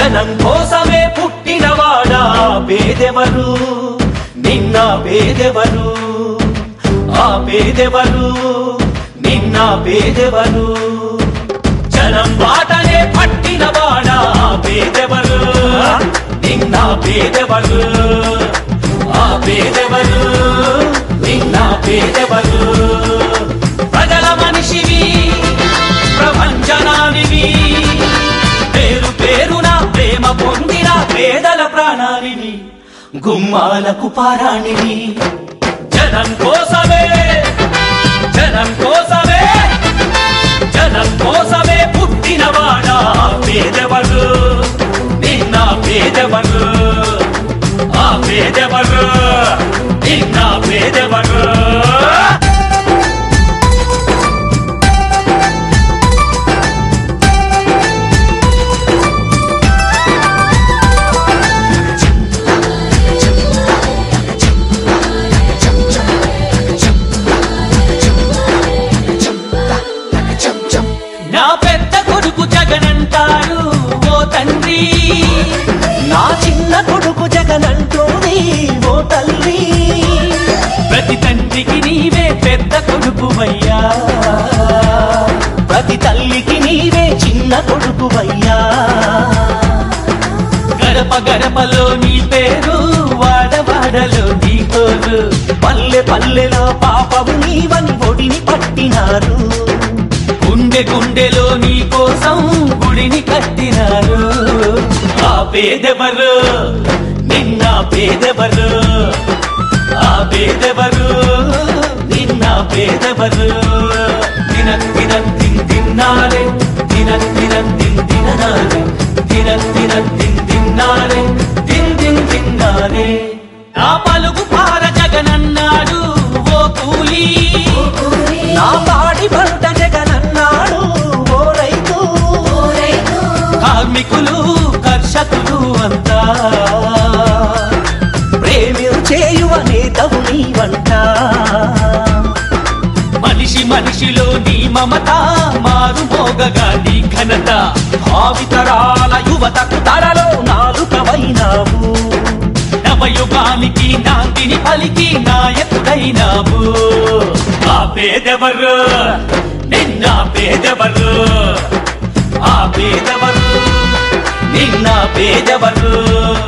జనం కోసమే పుట్టినవాడా పేదెవరు నిన్న పేదెవరు ఆ పేదెవరు నిన్న పేదెవరు జనం బాటనే పట్టినవాడా పేదెవరు నిన్న పేదెవరు ఆ పేదెవరు నిన్న పేదెవరు ప్రజల మనిషివి ప్రపంచనానివి పేరు పేరున ప్రేమ పొందిన పేదల ప్రాణానివి గుమ్మాలకు పారాణివి జనం కోసమే జనం కోసమే జనం కోసమే పుట్టినవాడా పేదవరు నిన్న పేదవరు ఆ పేదవరు నిన్న పేదవరు నా పెద్ద కొడుకు జగనంటారు ఓ తండ్రి నా చిన్న కొడుకు జగనంటోంది ఓ తల్లి ప్రతి తండ్రికి నీవే పెద్ద కొడుకువయ్యా ప్రతి తల్లికి నీవే చిన్న కొడుకువయ్యా గడప గడపలో నీ పేరు వాడవాడలో నీ కోరు పల్లె పల్లెలో పాపము నీవని ఒడిని పట్టినారు గుండె గుండెలో నీ కోసం గుడిని కట్టినారు ఆ పేదెవరు నిన్న పేదెవరు ఆ పేదెవరు నిన్న పేదెవరు దిన దిన దిన్ దిన్నారే దిన దిన దిన్ దిననారే దిన దిన దిన్ దిన్నారే దిన్ దిన్ దిన్నారే నా పలుగు పార జగనన్నాడు ఓ కూలీ నా పాడి పంట జగనన్నాడు ఓ రైతు కార్మికులు కర్షకులు అంతా ప్రేమిరు చేయువ నేతవు నీవంట మనిషి మనిషిలో నీ మమత మారు మోగగా నీ ఘనత భావితరాల యువతకు తరలో నాలుకవైనావు నవయుగానికి నాందిని పలికి నాయకుడైనావు ఆ పేదెవరు నిన్న పేదెవరు ఆ పేదెవరు నిన్న పేదెవరు